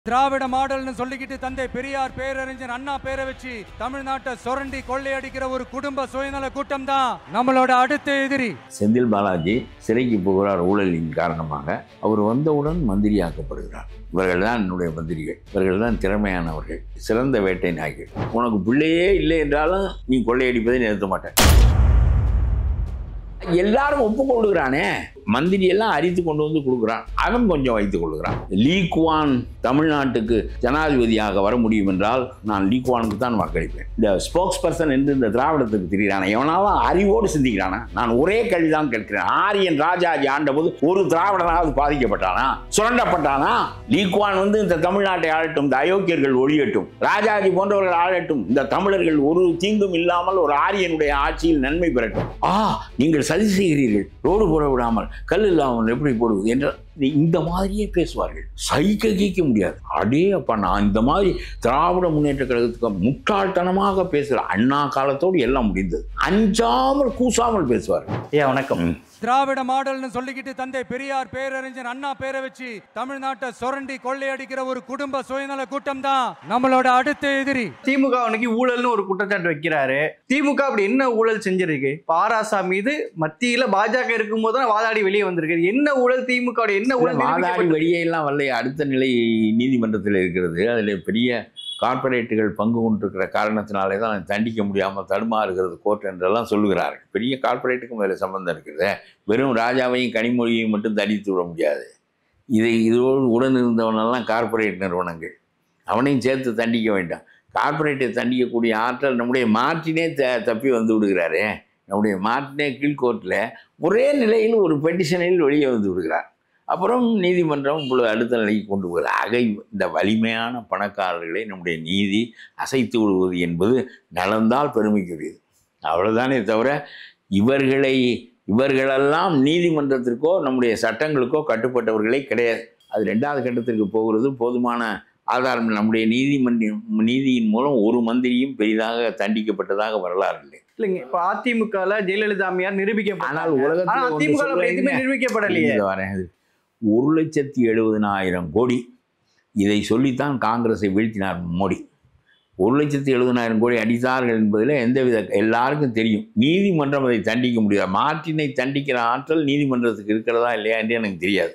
திராவிட மாடல்னு சொல்லிக்கிட்டு தந்தை பெரியார் பேரறிஞர் அண்ணா பேரை வச்சு தமிழ்நாட்டை சுரண்டி கொள்ளையடிக்கிற ஒரு குடும்ப சுயநல கூட்டம் தான் நம்மளோட அடுத்த எதிரி செந்தில் பாலாஜி சிறைக்கு போகிறார் ஊழலின் காரணமாக அவர் வந்தவுடன் மந்திரியாக்கப்படுகிறார் இவர்கள் தான் என்னுடைய மந்திரிகள் இவர்கள் தான் திறமையானவர்கள் சிறந்த வேட்டை நாய்கள் உனக்கு பிள்ளையே இல்லை என்றாலும் நீ கொள்ளையடிப்பதை நிறுத்த மாட்டேன் எல்லாரும் ஒப்புக்கொள்ளுகிறானே மந்திரி எல்லாம் அரித்து கொண்டு வந்து கொடுக்குறான் அவன் கொஞ்சம் வைத்துக் கொள்ளுகிறான் லீக்வான் தமிழ்நாட்டுக்கு ஜனாதிபதியாக வர முடியும் என்றால் நான் லீக்வானுக்கு தான் வாக்களிப்பேன் இந்த ஸ்போக்ஸ் பர்சன் என்று இந்த திராவிடத்துக்கு திரிகிறானா எவனாவது அறிவோடு சிந்திக்கிறானா நான் ஒரே கேள்வி தான் கேட்கிறேன் ஆரியன் ராஜாஜி ஆண்டபோது ஒரு திராவிடனாவது பாதிக்கப்பட்டானா சுரண்டப்பட்டானா லீக்வான் வந்து இந்த தமிழ்நாட்டை ஆளட்டும் இந்த அயோக்கியர்கள் ஒழியட்டும் ராஜாஜி போன்றவர்கள் ஆளட்டும் இந்த தமிழர்கள் ஒரு தீங்கும் இல்லாமல் ஒரு ஆரியனுடைய ஆட்சியில் நன்மை பெறட்டும் ஆ நீங்கள் சதி செய்கிறீர்கள் ரோடு போட விடாமல் கல் இல்லாமல் எப்படி போடுவது என்ற இந்த மாதிரியே பேசுவார்கள் சகிக்க கீக்க முடியாது அடே அப்பா நான் இந்த மாதிரி திராவிட முன்னேற்ற கழகத்துக்கு முட்டாள்தனமாக பேசுகிற அண்ணா காலத்தோடு எல்லாம் முடிந்தது அஞ்சாமல் கூசாமல் பேசுவார்கள் ஐயா வணக்கம் ம். திராவிட மாடல்னு சொல்லிக்கிட்டு தந்தை பெரியார் பேரறிஞர் அண்ணா பேரை வச்சு தமிழ்நாட்டை சுரண்டி கொள்ளையடிக்கிற ஒரு குடும்ப சுயநல கூட்டம் தான் நம்மளோட அடுத்த எதிரி திமுக அன்னைக்கு ஊழல்னு ஒரு குற்றச்சாட்டு வைக்கிறாரு திமுக அப்படி என்ன ஊழல் செஞ்சிருக்கு இப்ப ஆராசா மீது மத்தியில பாஜக இருக்கும்போது தான் வாதாடி வெளியே வந்திருக்கு என்ன ஊழல் திமுக என்ன ஊழல் வாதாடி நிரூபிக்கப்பட்டது? வெளியே எல்லாம் வரல அடுத்த நிலை நீதிமன்றத்தில் இருக்கிறது அதில் பெரிய கார்ப்பரேட்டுகள் பங்கு கொண்டிருக்கிற காரணத்தினாலே தான் அதை தண்டிக்க முடியாமல் தடுமாறுகிறது கோர்ட் என்றெல்லாம் சொல்லுகிறார்கள் பெரிய கார்ப்பரேட்டுக்கும் வேறு சம்பந்தம் இருக்குது வெறும் ராஜாவையும் கனிமொழியையும் மட்டும் தண்டித்து விட முடியாது இதை இதோடு உடன் இருந்தவனெல்லாம் கார்ப்பரேட் நிறுவனங்கள் அவனையும் சேர்த்து தண்டிக்க வேண்டாம் கார்ப்பரேட்டை தண்டிக்கக்கூடிய ஆற்றல் நம்முடைய மார்ட்டினே த தப்பி வந்து விடுகிறாரே நம்முடைய மார்ட்டினே கீழ்கோர்ட்டில் ஒரே நிலையில் ஒரு பெட்டிஷனில் வெளியே வந்து விடுகிறார் அப்புறம் நீதிமன்றம் இப்பொழுது அடுத்த நிலைக்கு கொண்டு போகிறது ஆக இந்த வலிமையான பணக்காரர்களை நம்முடைய நீதி அசைத்து விடுவது என்பது நலந்தால் பெருமைக்குரியது அவ்வளவுதானே தவிர இவர்களை இவர்களெல்லாம் நீதிமன்றத்திற்கோ நம்முடைய சட்டங்களுக்கோ கட்டுப்பட்டவர்களே கிடையாது அது ரெண்டாவது கட்டத்திற்கு போகிறது போதுமான ஆதாரம் இல்லை. நம்முடைய நீதிமன்ற நீதியின் மூலம் ஒரு மந்திரியும் பெரிதாக தண்டிக்கப்பட்டதாக வரலாறு இல்லை இல்லைங்க இப்ப அதிமுகல ஜெயலலிதா அம்மையார் நிரூபிக்கப்பட்டாங்க ஆனால் ஆனா உலகத்தில் ஒன்று அதிமுக சொல்றேன் எதுவுமே நிரூபிக்கப்படலையே இங்க வரேன் அது ஒரு லட்சத்தி எழுபதனாயிரம் கோடி இதை சொல்லித்தான் காங்கிரஸை வீழ்த்தினார் மோடி ஒரு லட்சத்தி எழுபதனாயிரம் கோடி அடித்தார்கள் என்பதில் எந்தவித எல்லாருக்கும் தெரியும் நீதிமன்றம் அதை தண்டிக்க முடியாது மார்ட்டினை தண்டிக்கிற ஆற்றல் நீதிமன்றத்துக்கு இருக்கிறதா இல்லையா என்று எனக்கு தெரியாது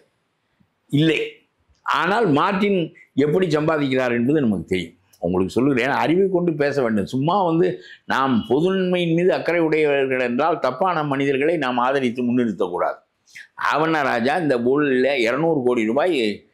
இல்லை ஆனால் மார்ட்டின் எப்படி சம்பாதிக்கிறார் என்பது நமக்கு தெரியும் உங்களுக்கு சொல்லுகிறேன் அறிவை கொண்டு பேச வேண்டும் சும்மா வந்து நாம் பொதுநன்மையின் மீது அக்கறை உடையவர்கள் என்றால் தப்பான மனிதர்களை நாம் ஆதரித்து முன்னிறுத்தக்கூடாது ஆவண்ண ராஜா இந்த ஊழலில் இரநூறு கோடி ரூபாய்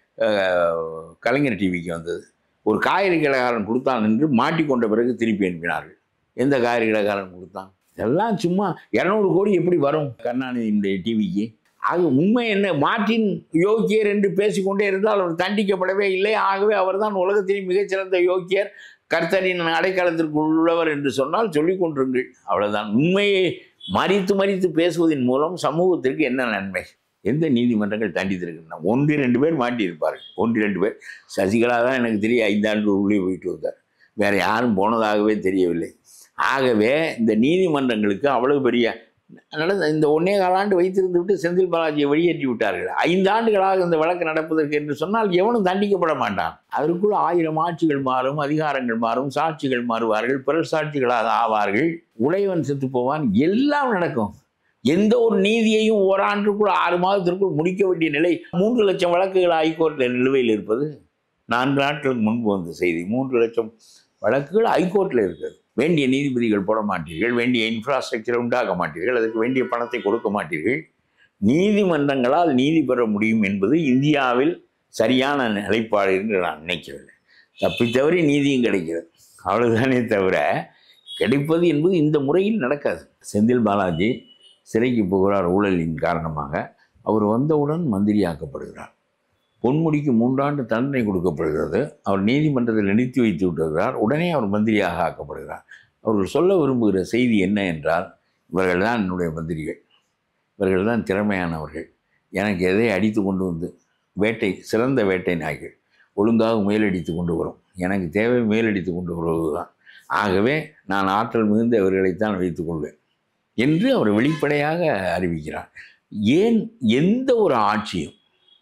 அஹ், கலைஞர் டிவிக்கு வந்தது ஒரு காய்கறி கடைக்காரன் கொடுத்தான் என்று மாட்டிக்கொண்ட பிறகு திருப்பி அனுப்பினார்கள் எந்த காய்கறி கடைக்காரன் கொடுத்தான் இதெல்லாம் சும்மா இரநூறு கோடி எப்படி வரும் கருணாநிதியினுடைய டிவிக்கு அது உண்மை என்ன மார்ட்டின் யோக்கியர் என்று பேசிக்கொண்டே இருந்தால் அவர் தண்டிக்கப்படவே இல்லை ஆகவே அவர்தான் உலகத்தின் மிகச்சிறந்த யோக்கியர் கர்த்தரின் அடைக்காலத்திற்கு உள்ளவர் என்று சொன்னால் சொல்லிக் கொண்டிருங்கள் அவ்வளவுதான் உண்மையை மறித்து மறித்து பேசுவதன் மூலம் சமூகத்திற்கு என்ன நன்மை எந்த நீதிமன்றங்கள் தண்டித்திருக்கின்றன ஒன்று ரெண்டு பேர் மாட்டியிருப்பார்கள் ஒன்று ரெண்டு பேர் சசிகலா தான் எனக்கு தெரிய ஐந்தாண்டு உள்ளே போயிட்டு வந்தார் வேற யாரும் போனதாகவே தெரியவில்லை ஆகவே இந்த நீதிமன்றங்களுக்கு அவ்வளவு பெரிய நடந்த இந்த ஒன்னே காலாண்டு வைத்திருந்து விட்டு செந்தில் பாலாஜியை வெளியேற்றி விட்டார்கள் ஐந்து ஆண்டுகளாக இந்த வழக்கு நடப்பதற்கு என்று சொன்னால் எவனும் தண்டிக்கப்பட மாட்டான் அதற்குள் ஆயிரம் ஆட்சிகள் மாறும் அதிகாரங்கள் மாறும் சாட்சிகள் மாறுவார்கள் பிறர் சாட்சிகளாக ஆவார்கள் உடையவன் செத்து போவான் எல்லாம் நடக்கும் எந்த ஒரு நீதியையும் ஓராண்டுக்குள் ஆறு மாதத்திற்குள் முடிக்க வேண்டிய நிலை மூன்று லட்சம் வழக்குகள் ஹைகோர்ட்டில் நிலுவையில் இருப்பது நான்கு நாட்களுக்கு முன்பு வந்த செய்தி மூன்று லட்சம் வழக்குகள் ஹைகோர்ட்டில் இருக்குது வேண்டிய நீதிபதிகள் போட மாட்டீர்கள் வேண்டிய இன்ஃப்ராஸ்ட்ரக்சரை உண்டாக்க மாட்டீர்கள் அதுக்கு வேண்டிய பணத்தை கொடுக்க மாட்டீர்கள் நீதிமன்றங்களால் நீதி பெற முடியும் என்பது இந்தியாவில் சரியான நிலைப்பாடு என்று நான் நினைக்கவில்லை தப்பி தவறி நீதியும் கிடைக்கிறது அவ்வளவுதானே தவிர கிடைப்பது என்பது இந்த முறையில் நடக்காது செந்தில் பாலாஜி சிறைக்கு போகிறார் ஊழலின் காரணமாக அவர் வந்தவுடன் மந்திரியாக்கப்படுகிறார் பொன்முடிக்கு மூன்றாண்டு தண்டனை கொடுக்கப்படுகிறது அவர் நீதிமன்றத்தில் நிறுத்தி வைத்து விட்டுகிறார் உடனே அவர் மந்திரியாக ஆக்கப்படுகிறார் அவர்கள் சொல்ல விரும்புகிற செய்தி என்ன என்றால் இவர்கள் தான் என்னுடைய மந்திரிகள் இவர்கள் தான் திறமையானவர்கள் எனக்கு எதை அடித்து கொண்டு வந்து வேட்டை சிறந்த வேட்டை நாய்கள் ஒழுங்காக மேலடித்து கொண்டு வரும் எனக்கு தேவை மேலடித்து கொண்டு வருவது தான் ஆகவே நான் ஆற்றல் மிகுந்த இவர்களைத்தான் வைத்துக் கொள்வேன் என்று அவர் வெளிப்படையாக அறிவிக்கிறார் ஏன் எந்த ஒரு ஆட்சியும்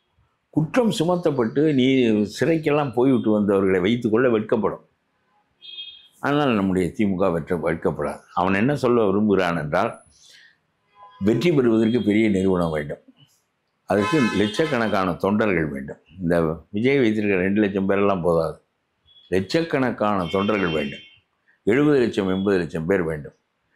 குற்றம் சுமத்தப்பட்டு நீ சிறைக்கெல்லாம் போய்விட்டு வந்தவர்களை வைத்துக்கொள்ள வெட்கப்படும் அதனால் நம்முடைய திமுக வெற்ற வெட்கப்படாது அவன் என்ன சொல்ல விரும்புகிறான் என்றால் வெற்றி பெறுவதற்கு பெரிய நிறுவனம் வேண்டும் அதற்கு லட்சக்கணக்கான தொண்டர்கள் வேண்டும் இந்த விஜய் வைத்திருக்கிற ரெண்டு லட்சம் பேரெல்லாம் போதாது லட்சக்கணக்கான தொண்டர்கள் வேண்டும் எழுபது லட்சம் எண்பது லட்சம் பேர் வேண்டும்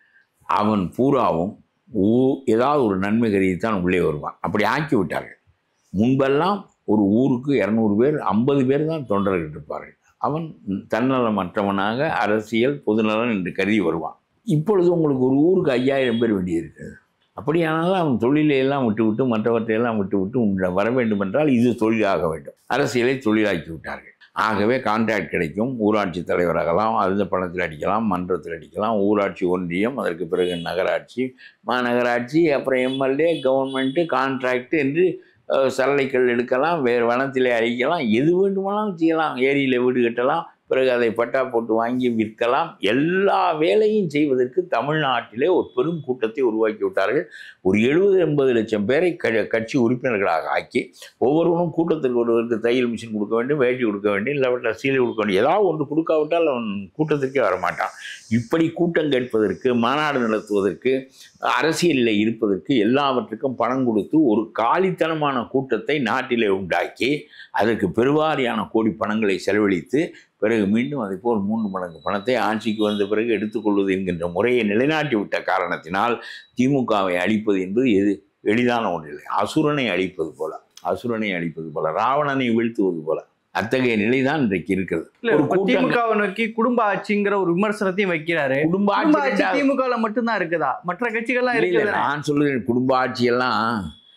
அவன் பூராவும் ஊ ஏதாவது ஒரு நன்மை கருதித்தான் உள்ளே வருவான் அப்படி ஆக்கி விட்டார்கள் முன்பெல்லாம் ஒரு ஊருக்கு இரநூறு பேர் ஐம்பது பேர் தான் தொண்டர்கள் இருப்பார்கள் அவன் தன்னலமற்றவனாக அரசியல் பொதுநலன் என்று கருதி வருவான் இப்பொழுது உங்களுக்கு ஒரு ஊருக்கு ஐயாயிரம் பேர் வேண்டியிருக்கிறது அப்படியானாலும் அவன் தொழிலை எல்லாம் விட்டுவிட்டு மற்றவற்றையெல்லாம் விட்டுவிட்டு உங்களை வர வேண்டும் என்றால் இது தொழிலாக வேண்டும் அரசியலை தொழிலாக்கி விட்டார்கள் ஆகவே கான்ட்ராக்ட் கிடைக்கும் ஊராட்சி தலைவராகலாம் அந்த பணத்தில் அடிக்கலாம் மன்றத்தில் அடிக்கலாம் ஊராட்சி ஒன்றியம் அதற்கு பிறகு நகராட்சி மாநகராட்சி அப்புறம் எம்எல்ஏ கவர்மெண்ட்டு கான்ட்ராக்ட் என்று அஹ், சரளைக்கல் எடுக்கலாம் வேறு வனத்திலே அழிக்கலாம் எது வேண்டுமானாலும் செய்யலாம் ஏரியில் வீடு கட்டலாம் பிறகு அதை பட்டா போட்டு வாங்கி விற்கலாம் எல்லா வேலையும் செய்வதற்கு தமிழ்நாட்டிலே ஒரு பெரும் கூட்டத்தை உருவாக்கி விட்டார்கள் ஒரு எழுபது எண்பது லட்சம் பேரை க கட்சி உறுப்பினர்களாக ஆக்கி ஒவ்வொருவரும் கூட்டத்திற்கு ஒருவருக்கு தையல் மிஷின் கொடுக்க வேண்டும் வேட்டி கொடுக்க வேண்டும் இல்லாவிட்டால் சீலை கொடுக்க வேண்டும் ஏதாவது ஒன்று கொடுக்காவிட்டால் அவன் கூட்டத்திற்கே வரமாட்டான் இப்படி கூட்டம் கேட்பதற்கு மாநாடு நடத்துவதற்கு அரசியலில் இருப்பதற்கு எல்லாவற்றுக்கும் பணம் கொடுத்து ஒரு காலித்தனமான கூட்டத்தை நாட்டிலே உண்டாக்கி அதற்கு பெருவாரியான கோடி பணங்களை செலவழித்து பிறகு மீண்டும் அதை போல் மூன்று மடங்கு பணத்தை ஆட்சிக்கு வந்த பிறகு எடுத்துக்கொள்வது என்கின்ற முறையை நிலைநாட்டி விட்ட காரணத்தினால் திமுகவை அழிப்பது என்பது எது எளிதான ஒன்றில்லை அசுரனை அழிப்பது போல அசுரனை அழிப்பது போல ராவணனை வீழ்த்துவது போல அத்தகைய நிலைதான் இன்றைக்கு இருக்கிறது இல்ல ஒரு இப்ப கூட்டம் திமுகவை நோக்கி குடும்ப ஆட்சிங்கிற ஒரு விமர்சனத்தையும் வைக்கிறாரு குடும்ப குடும்ப ஆட்சி ஆட்சி ரெண்டாவது- திமுகல மட்டும்தான் இருக்குதா மற்ற கட்சிகள்லாம் இல்லை, இல்லை, இருக்குது நான் சொல்லுகிறேன் குடும்ப ஆட்சியெல்லாம்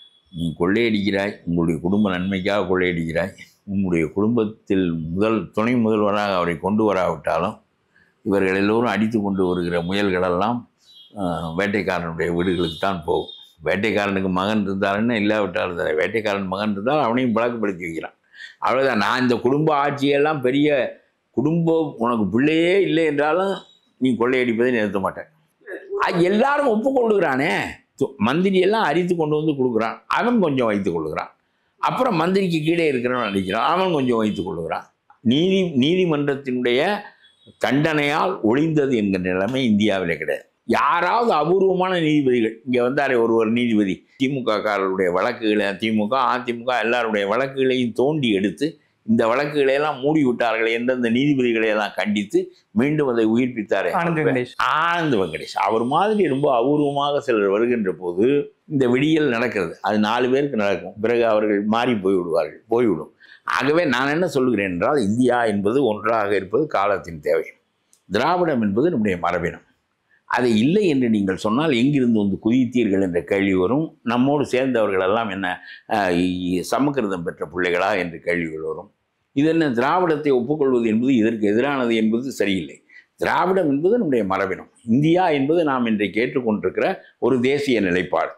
நீ கொள்ளையடிக்கிறாய் உங்களுடைய குடும்ப நன்மைக்காக கொள்ளையடிக்கிறாய் உங்களுடைய குடும்பத்தில் முதல் துணை முதல்வராக அவரை கொண்டு வராவிட்டாலும் இவர்கள் எல்லோரும் அடித்து கொண்டு வருகிற முயல்களெல்லாம் ஆஹ், வேட்டைக்காரனுடைய வீடுகளுக்கு தான் போகும் வேட்டைக்காரனுக்கு மகன் இருந்தாருன்னு இல்லாவிட்டால் இருந்தார் வேட்டைக்காரன் மகன் இருந்தால் அவனையும் பழக்கப்படுத்தி வைக்கிறான் அவ்வளோதான் நான் இந்த குடும்ப ஆட்சியெல்லாம் பெரிய குடும்பம் உனக்கு பிள்ளையே இல்லை என்றாலும் நீ கொள்ளையடிப்பதை நிறுத்த மாட்டேன் அது எல்லாரும் ஒப்புக்கொள்ளுகிறானே து- மந்திரி எல்லாம் அரித்து கொண்டு வந்து கொடுக்குறான் அவன் கொஞ்சம் வைத்துக் கொள்ளுகிறான் அப்புறம் மந்திரிக்கு கீழே இருக்கிறவன் அடிக்கிறான் அவன் கொஞ்சம் வைத்துக் கொள்ளுகிறான் நீதி நீதிமன்றத்தினுடைய தண்டனையால் ஒளிந்தது என்கிற நிலைமை இந்தியாவிலே கிடையாது யாராவது அபூர்வமான நீதிபதிகள் இங்கே வந்தாரே ஒரு ஒரு நீதிபதி திமுக காரருடைய வழக்குகளை திமுக அதிமுக எல்லாருடைய வழக்குகளையும் தோண்டி எடுத்து இந்த வழக்குகளை எல்லாம் மூடி விட்டார்கள் எந்தெந்த நீதிபதிகளை எல்லாம் கண்டித்து மீண்டும் அதை உயிர்ப்பித்தாரே ஆனந்த் வெங்கடேஷ் ஆனந்த் வெங்கடேஷ் அவர் மாதிரி ரொம்ப அபூர்வமாக சிலர் வருகின்ற போது இந்த விடியல் நடக்கிறது அது நாலு பேருக்கு நடக்கும் பிறகு அவர்கள் மாறி போய்விடுவார்கள் போய்விடும் ஆகவே நான் என்ன சொல்கிறேன் என்றால் இந்தியா என்பது ஒன்றாக இருப்பது காலத்தின் தேவை திராவிடம் என்பது நம்முடைய மரபினம் அது இல்லை என்று நீங்கள் சொன்னால் எங்கிருந்து வந்து குதித்தீர்கள் என்ற கேள்வி வரும் நம்மோடு சேர்ந்தவர்கள் எல்லாம் என்ன அஹ், இ- சமக்கிருதம் பெற்ற பிள்ளைகளா என்று கேள்விகள் வரும் இது என்ன திராவிடத்தை ஒப்புக்கொள்வது என்பது இதற்கு எதிரானது என்பது சரியில்லை திராவிடம் என்பது நம்முடைய மரபினம் இந்தியா என்பது நாம் இன்றைக்கு ஏற்றுக்கொண்டிருக்கிற ஒரு தேசிய நிலைப்பாடு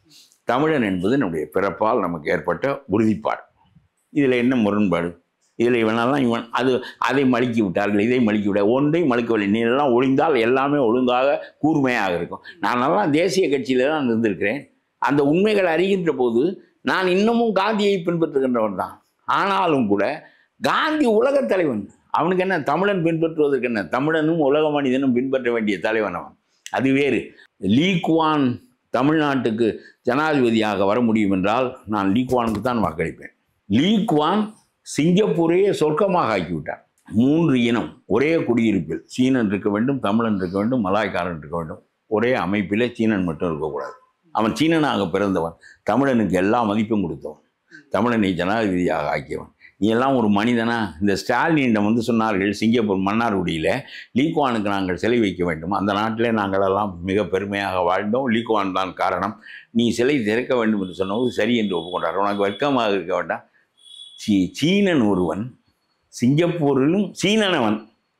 தமிழன் என்பது நம்முடைய பிறப்பால் நமக்கு ஏற்பட்ட உறுதிப்பாடு இதில் என்ன முரண்பாடு இதில் இவனெல்லாம் இவன் அது அதை மழுக்கி விட்டார்கள் இதை மழுக்கி விட ஒன்றை மழுக்கவில்லை நீ எல்லாம் ஒளிந்தால் எல்லாமே ஒழுங்காக கூர்மையாக இருக்கும் நான் எல்லாம் தேசிய கட்சியில தான் இருந்திருக்கிறேன் அந்த உண்மைகள் அறிகின்ற போது நான் இன்னமும் காந்தியை பின்பற்றுகின்றவன் தான் ஆனாலும் கூட காந்தி உலகத் தலைவன் அவனுக்கு என்ன தமிழன் பின்பற்றுவதற்கு என்ன தமிழனும் உலக மனிதனும் பின்பற்ற வேண்டிய தலைவன் அவன் அது வேறு லீக்வான் தமிழ்நாட்டுக்கு ஜனாதிபதியாக வர முடியும் என்றால் நான் லீக்வானுக்கு தான் வாக்களிப்பேன் லீக்வான் சிங்கப்பூரையே சொர்க்கமாக ஆக்கிவிட்டான் மூன்று இனம் ஒரே குடியிருப்பில் சீனன் இருக்க வேண்டும் தமிழன் இருக்க வேண்டும் மலாய்க்காரன் இருக்க வேண்டும் ஒரே அமைப்பிலே சீனன் மட்டும் இருக்கக்கூடாது அவன் சீனனாக பிறந்தவன் தமிழனுக்கு எல்லா மதிப்பும் கொடுத்தவன் தமிழனை ஜனாதிபதியாக ஆக்கியவன் நீ எல்லாம் ஒரு மனிதனா இந்த ஸ்டாலினிடம் வந்து சொன்னார்கள் சிங்கப்பூர் மன்னார்குடியில் லீக்வானுக்கு நாங்கள் சிலை வைக்க வேண்டும் அந்த நாட்டிலே நாங்கள் எல்லாம் மிக பெருமையாக வாழ்ந்தோம் லீக்வான் தான் காரணம் நீ சிலை திறக்க வேண்டும் என்று சொன்னபோது சரி என்று ஒப்புக்கொண்டார் உனக்கு வெட்கமாக இருக்க வேண்டாம் சீ சீனன் ஒருவன் சிங்கப்பூரிலும் சீனனவன்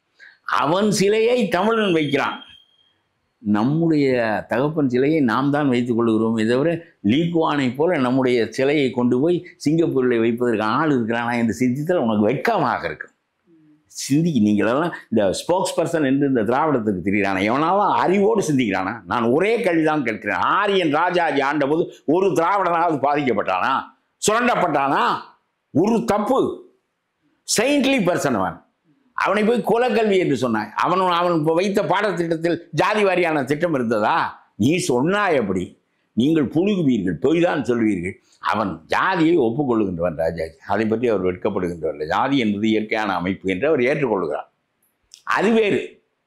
அவன் சிலையை தமிழன் வைக்கிறான் நம்முடைய தகப்பன் சிலையை நாம் தான் வைத்துக் கொள்கிறோமே தவிர லீக்வானை போல நம்முடைய சிலையை கொண்டு போய் சிங்கப்பூரில் வைப்பதற்கு ஆள் இருக்கிறானா என்று சிந்தித்தால் உனக்கு வெட்கமாக இருக்கும் சிந்தி நீங்களெல்லாம் இந்த ஸ்போக்ஸ் பர்சன் என்று இந்த திராவிடத்துக்கு தெரிகிறானா எவனாலும் அறிவோடு சிந்திக்கிறானா நான் ஒரே கேள்விதான் கேட்கிறேன் ஆரியன் ராஜாஜி ஆண்டபோது ஒரு திராவிடனாவது பாதிக்கப்பட்டானா சுரண்டப்பட்டானா ஒரு தப்பு செயின்ட்லி பர்சன் அவன் அவனை போய் குலக்கல்வி என்று சொன்னாய் அவன் அவன் இப்போ வைத்த பாடத்திட்டத்தில் ஜாதி வாரியான திட்டம் இருந்ததா நீ சொன்னாய் அப்படி நீங்கள் புழுகுவீர்கள் பொய் தான் சொல்வீர்கள் அவன் ஜாதியை ஒப்புக்கொள்ளுகின்றவன் ராஜாஜி அதை பற்றி அவர் வெட்கப்படுகின்றவர் ஜாதி என்பது இயற்கையான அமைப்பு என்று அவர் ஏற்றுக்கொள்கிறார் அது வேறு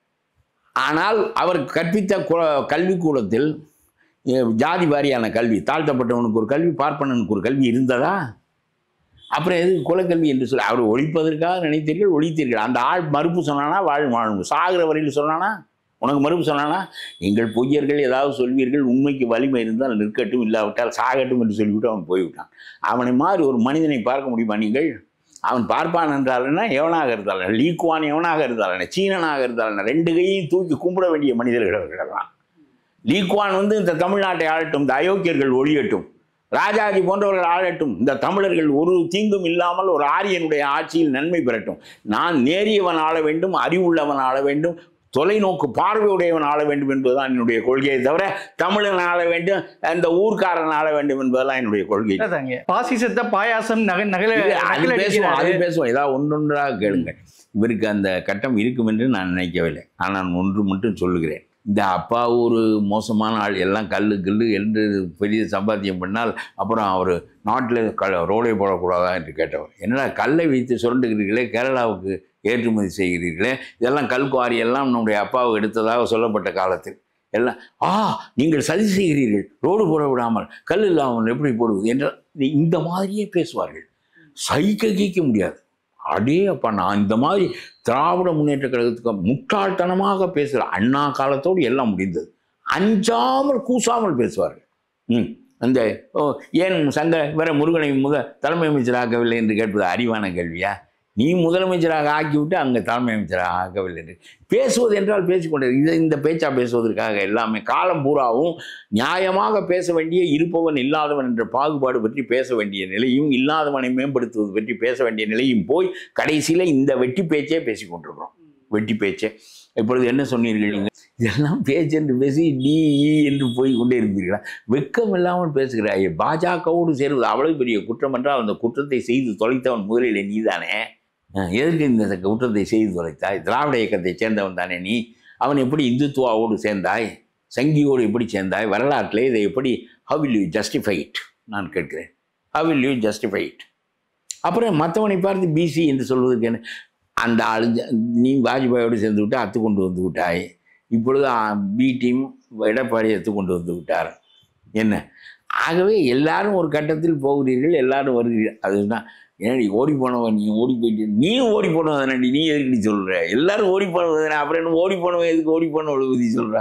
ஆனால் அவர் கற்பித்த கு- கல்விக்கூடத்தில் அஹ், ஜாதி வாரியான கல்வி தாழ்த்தப்பட்டவனுக்கு ஒரு கல்வி பார்ப்பனனுக்கு ஒரு கல்வி இருந்ததா அப்புறம் எதுக்கு குலக்கல்வி என்று சொல்லி அவர் ஒழிப்பதற்காக நினைத்தீர்கள் ஒழித்தீர்கள் அந்த ஆள் மறுப்பு சொன்னானா வாழ் வாழும் சாகிற வரையில் சொன்னானா உனக்கு மறுப்பு சொன்னானா நீங்கள் பொய்யர்கள் ஏதாவது சொல்வீர்கள் உண்மைக்கு வலிமை இருந்தால் நிற்கட்டும் இல்லாவிட்டால் சாகட்டும் என்று சொல்லிவிட்டு அவன் போய்விட்டான் அவனை மாதிரி ஒரு மனிதனை பார்க்க முடியுமா நீங்கள் அவன் பார்ப்பான் என்றால் என்ன எவனாக இருந்தால் என்ன? லீக்குவான் எவனாக இருந்தால் என்ன சீனனாக இருந்தால் என்ன? ரெண்டு கையையும் தூக்கி கும்பிட வேண்டிய மனிதர்கள் அவர்களெல்லாம் லீக்குவான் வந்து இந்த தமிழ்நாட்டை ஆளட்டும் இந்த அயோக்கியர்கள் ஒழியட்டும் ராஜாஜி போன்றவர்கள் ஆளட்டும் இந்த தமிழர்கள் ஒரு தீங்கும் இல்லாமல் ஒரு ஆரியனுடைய ஆட்சியில் நன்மை பெறட்டும் நான் நேரியவன் ஆள வேண்டும் அறிவுள்ளவன் ஆள வேண்டும் தொலைநோக்கு பார்வையுடையவன் ஆள வேண்டும் என்பதுதான் என்னுடைய கொள்கையை தவிர தமிழன் ஆள வேண்டும் அந்த ஊர்க்காரன் ஆள வேண்டும் என்பதெல்லாம் என்னுடைய கொள்கை இல்லதாங்க பாசிசத்தை பாயாசம் நகை நகல இல்ல, அது நகல் பேசுவோம் அது அடிக்கிறாரு. பேசுவோம் ஏதாவது ஒன்றொன்றாக கேளுங்க இவருக்கு அந்த கட்டம் இருக்கும் என்று நான் நினைக்கவில்லை ஆனால் நான் ஒன்று மட்டும் சொல்லுகிறேன் இந்த அப்பா ஒரு மோசமான ஆள் எல்லாம் கல்லு கல்லு என்று பெரிய சம்பாத்தியம் பண்ணால் அப்புறம் அவர் நாட்டில் க ரோடே போடக்கூடாதா என்று கேட்டவர் என்னடா கல்லை வைத்து சுரண்டுகிறீர்களே கேரளாவுக்கு ஏற்றுமதி செய்கிறீர்களே இதெல்லாம் கல் குவாரி எல்லாம் நம்முடைய அப்பாவை எடுத்ததாக சொல்லப்பட்ட காலத்தில் எல்லாம் ஆ நீங்கள் சதி செய்கிறீர்கள் ரோடு போட விடாமல் கல் இல்லாமல் எப்படி போடுவது என்ற இந்த மாதிரியே பேசுவார்கள் சகிக்க கீக்க முடியாது அடே அப்பா நான் இந்த மாதிரி திராவிட முன்னேற்ற கழகத்துக்கு முட்டாள்தனமாக பேசுகிற அண்ணா காலத்தோடு எல்லாம் முடிந்தது அஞ்சாமல் கூசாமல் பேசுவார்கள் ம் அந்த ஓ ஏன் சங்க வேற முருகனை முத தலைமை அமைச்சராக்கவில்லை என்று கேட்பது அறிவான கேள்வியா நீ முதலமைச்சராக ஆக்கிவிட்டு அங்கே தலைமை அமைச்சராக ஆக்கவில்லை என்று பேசுவது என்றால் பேசிக்கொண்டது இதை இந்த பேச்சா பேசுவதற்காக எல்லாமே காலம் பூராவும் நியாயமாக பேச வேண்டிய இருப்பவன் இல்லாதவன் என்ற பாகுபாடு பற்றி பேச வேண்டிய நிலையும் இல்லாதவனை மேம்படுத்துவது பற்றி பேச வேண்டிய நிலையும் போய் கடைசியில் இந்த வெட்டி பேச்சே பேசி கொண்டிருக்கிறோம் வெட்டி பேச்சே இப்பொழுது என்ன சொன்னீர்கள் நீங்கள் இதெல்லாம் பேச்சு என்று பேசி நீ ஈ என்று போய் கொண்டே இருப்பீர்களா வெக்கம் இல்லாமல் பேசுகிறாய் பாஜகவோடு சேருவது அவ்வளவு பெரிய குற்றம் என்றால் அந்த குற்றத்தை செய்து தொலைத்தவன் முதலில் நீதானே அஹ், எதற்கு இந்த குற்றத்தை செய்து தொலைத்தாய் திராவிட இயக்கத்தைச் சேர்ந்தவன் தானே நீ அவன் எப்படி இந்துத்துவாவோடு சேர்ந்தாய் சங்கியோடு எப்படி சேர்ந்தாய் வரலாற்றில் இதை எப்படி how will you justify it நான் கேட்கிறேன் how will you justify it அப்புறம் மற்றவனை பார்த்து பிசி என்று சொல்வதற்கு என்ன அந்த ஆளு நீ வாஜ்பாயோடு சேர்ந்து விட்டு அத்து கொண்டு வந்து விட்டாய் இப்பொழுது பி டீம் எடப்பாடி அத்து கொண்டு வந்து விட்டார் என்ன ஆகவே எல்லாரும் ஒரு கட்டத்தில் போகிறீர்கள் எல்லாரும் வருகிறீர்கள் அதுதான் ஏன்டி ஓடி போனவன் நீ ஓடி போயிட்டு நீ ஓடி போனவன் நீ எதுக்கு சொல்கிற எல்லாரும் ஓடி போனவன் அப்புறம் என்ன ஓடி போனவன் எதுக்கு ஓடி போன பற்றி சொல்கிறா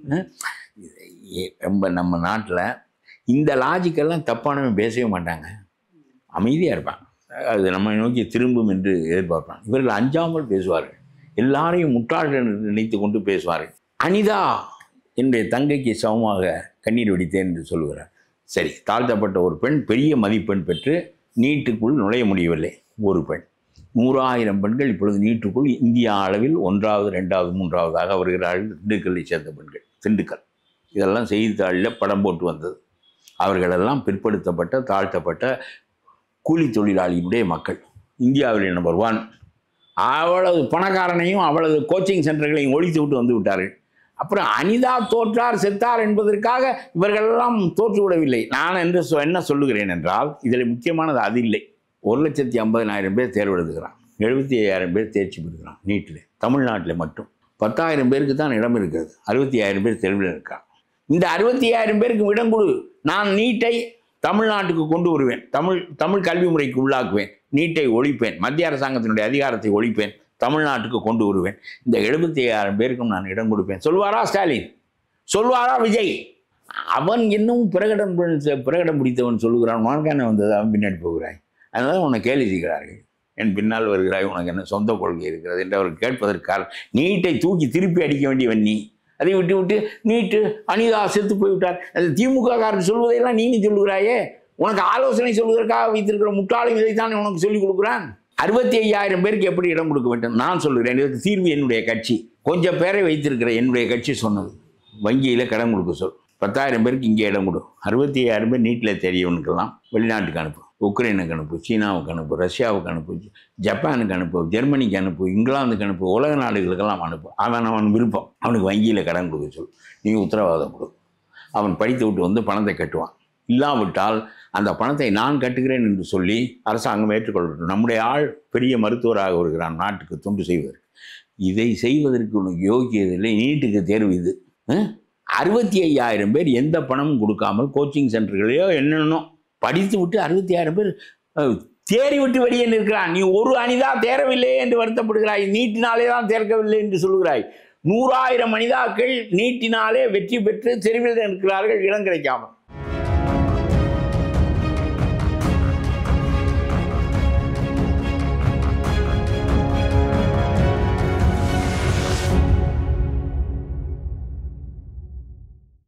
ரொம்ப நம்ம நாட்டில் இந்த லாஜிக்கெல்லாம் தப்பானவன் பேசவே மாட்டாங்க அமைதியாக இருப்பான் அது நம்ம நோக்கி திரும்பும் என்று எதிர்பார்ப்பான் இவர்கள் அஞ்சாமல் பேசுவார்கள் எல்லாரையும் முட்டாள்கள் என்று நினைத்து கொண்டு பேசுவார்கள் அனிதா என்னுடைய தங்கைக்கு சமமாக கண்ணீர் வெடித்தேன் என்று சொல்லுகிறார் சரி தாழ்த்தப்பட்ட ஒரு பெண் பெரிய மதிப்பெண் பெற்று நீட்டுக்குள் நுழைய முடியவில்லை ஒரு பெண் நூறாயிரம் பெண்கள் இப்பொழுது நீட்டுக்குள் இந்தியா அளவில் ஒன்றாவது ரெண்டாவது மூன்றாவதாக வருகிறார்கள் திண்டுக்கல்லை சேர்ந்த பெண்கள் திண்டுக்கல் இதெல்லாம் செய்தித்தாளில் படம் போட்டு வந்தது அவர்களெல்லாம் பிற்படுத்தப்பட்ட தாழ்த்தப்பட்ட கூலி தொழிலாளியினுடைய மக்கள் இந்தியாவில் நம்பர் ஒன் அவ்வளவு பணக்காரனையும் அவ்வளவு கோச்சிங் சென்டர்களையும் ஒழித்து விட்டு வந்து விட்டார்கள் அப்புறம் அனிதா தோற்றார் செத்தார் என்பதற்காக இவர்களெல்லாம் தோற்று விடவில்லை நான் என்று சொ- என்ன சொல்லுகிறேன் என்றால் இதில் முக்கியமானது அது இல்லை ஒரு லட்சத்தி ஐம்பதினாயிரம் பேர் தேர்வு எழுதுகிறான் எழுபத்தி ஐயாயிரம் பேர் தேர்ச்சி பெறுகிறான் நீட்டில் தமிழ்நாட்டில் மட்டும் பத்தாயிரம் பேருக்கு தான் இடம் இருக்கிறது அறுபத்தி ஆயிரம் பேர் தெருவில் இருக்கான் இந்த அறுபத்தி ஆயிரம் பேருக்கு இடம் கொடு நான் நீட்டை தமிழ்நாட்டுக்கு கொண்டு வருவேன் தமிழ் தமிழ் கல்வி முறைக்கு உள்ளாக்குவேன் நீட்டை ஒழிப்பேன் மத்திய அரசாங்கத்தினுடைய அதிகாரத்தை ஒழிப்பேன் தமிழ்நாட்டுக்கு கொண்டு வருவேன் இந்த எழுபத்தி ஐயாயிரம் பேருக்கும் நான் இடம் கொடுப்பேன் சொல்வாரா ஸ்டாலின் சொல்வாரா விஜய் அவன் இன்னும் பிரகடன் பண்ண- பிரகடம் பிடித்தவன் சொல்லுகிறான் உனக்கு என்ன வந்தது அவன் பின்னாடி போகிறாய் அதனால உன்னை கேலி செய்கிறார்கள் என் பின்னால் வருகிறாய் உனக்கு என்ன சொந்த கொள்கை இருக்கிறது என்று அவர் கேட்பதற்காக நீட்டை தூக்கி திருப்பி அடிக்க வேண்டியவன் நீ அதை விட்டு விட்டு நீட்டு அனிதா செத்து போய்விட்டார் அது திமுக காரன் சொல்வதையெல்லாம் நீ சொல்லுகிறாயே உனக்கு ஆலோசனை சொல்வதற்காக வைத்திருக்கிற முட்டாளும் இதைத்தான் உனக்கு சொல்லிக் கொடுக்குறான் அறுபத்தி ஐயாயிரம் பேருக்கு எப்படி இடம் கொடுக்க வேண்டும் நான் சொல்லுகிறேன் இதற்கு தீர்வு என்னுடைய கட்சி கொஞ்சம் பேரை வைத்திருக்கிற என்னுடைய கட்சி சொன்னது வங்கியில் கடன் கொடுக்க சொல் பத்தாயிரம் பேருக்கு இங்கே இடம் கொடு அறுபத்தி ஐயாயிரம் பேர் நீட்டில் தெரியவனுக்கெல்லாம் வெளிநாட்டுக்கு அனுப்பு உக்ரைனுக்கு அனுப்பு சீனாவுக்கு அனுப்பு ரஷ்யாவுக்கு அனுப்பு ஜப்பானுக்கு அனுப்பு ஜெர்மனிக்கு அனுப்பு இங்கிலாந்துக்கு அனுப்பு உலக நாடுகளுக்கெல்லாம் அனுப்பு அவன் அவன் விருப்பம் அவனுக்கு வங்கியில் கடன் கொடுக்க சொல் நீ உத்தரவாதம் கொடு அவன் படித்து விட்டு வந்து பணத்தை கட்டுவான் இல்லாவிட்டால் அந்த பணத்தை நான் கட்டுகிறேன் என்று சொல்லி அரசாங்கம் ஏற்றுக்கொள்ளட்டும் நம்முடைய ஆள் பெரிய மருத்துவராக வருகிறான் நாட்டுக்கு தொண்டு செய்வதற்கு இதை செய்வதற்கு உனக்கு யோகியது இல்லை நீட்டுக்கு தேர்வு இது அஹ்? அறுபத்தி ஐயாயிரம் பேர் எந்த பணமும் கொடுக்காமல் கோச்சிங் சென்டர்களையோ என்னென்னோ படித்து விட்டு அறுபத்தி ஆயிரம் பேர் அஹ், தேறி விட்டு வெளியே நிற்கிறான் நீ ஒரு அணிதான் தேரவில்லை என்று வருத்தப்படுகிறாய் நீட்டினாலே தான் தேர்க்கவில்லை என்று சொல்கிறாய் நூறாயிரம் மனிதாக்கள் நீட்டினாலே வெற்றி பெற்று தெருவில் இருக்கிறார்கள் இடம் கிடைக்காமல்